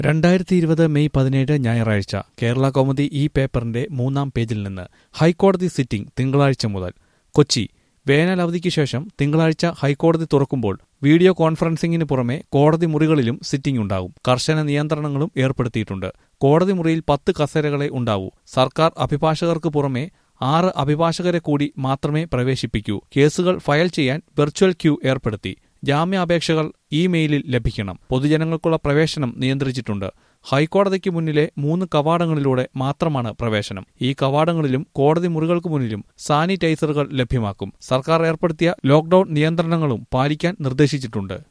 രണ്ടായിരത്തി ഇരുപത് മെയ് പതിനേഴ് ഞായറാഴ്ച കേരള കൗമുദി ഈ പേപ്പറിന്റെ മൂന്നാം പേജിൽ നിന്ന് ഹൈക്കോടതി സിറ്റിംഗ് തിങ്കളാഴ്ച മുതൽ കൊച്ചി വേനൽ അവധിക്ക് ശേഷം തിങ്കളാഴ്ച ഹൈക്കോടതി തുറക്കുമ്പോൾ വീഡിയോ കോൺഫറൻസിംഗിന് പുറമെ കോടതി മുറികളിലും സിറ്റിംഗ് ഉണ്ടാവും കർശന നിയന്ത്രണങ്ങളും ഏർപ്പെടുത്തിയിട്ടുണ്ട് കോടതി മുറിയിൽ പത്ത് കസേരകളെ ഉണ്ടാവൂ സർക്കാർ അഭിഭാഷകർക്ക് പുറമെ ആറ് അഭിഭാഷകരെ കൂടി മാത്രമേ പ്രവേശിപ്പിക്കൂ കേസുകൾ ഫയൽ ചെയ്യാൻ വെർച്വൽ ക്യൂ ഏർപ്പെടുത്തി ജാമ്യാപേക്ഷകൾ ഇമെയിലിൽ ലഭിക്കണം പൊതുജനങ്ങൾക്കുള്ള പ്രവേശനം നിയന്ത്രിച്ചിട്ടുണ്ട് ഹൈക്കോടതിക്ക് മുന്നിലെ മൂന്ന് കവാടങ്ങളിലൂടെ മാത്രമാണ് പ്രവേശനം ഈ കവാടങ്ങളിലും കോടതി മുറികൾക്ക് മുന്നിലും സാനിറ്റൈസറുകൾ ലഭ്യമാക്കും സർക്കാർ ഏർപ്പെടുത്തിയ ലോക്ഡൌൺ നിയന്ത്രണങ്ങളും പാലിക്കാൻ നിർദ്ദേശിച്ചിട്ടുണ്ട്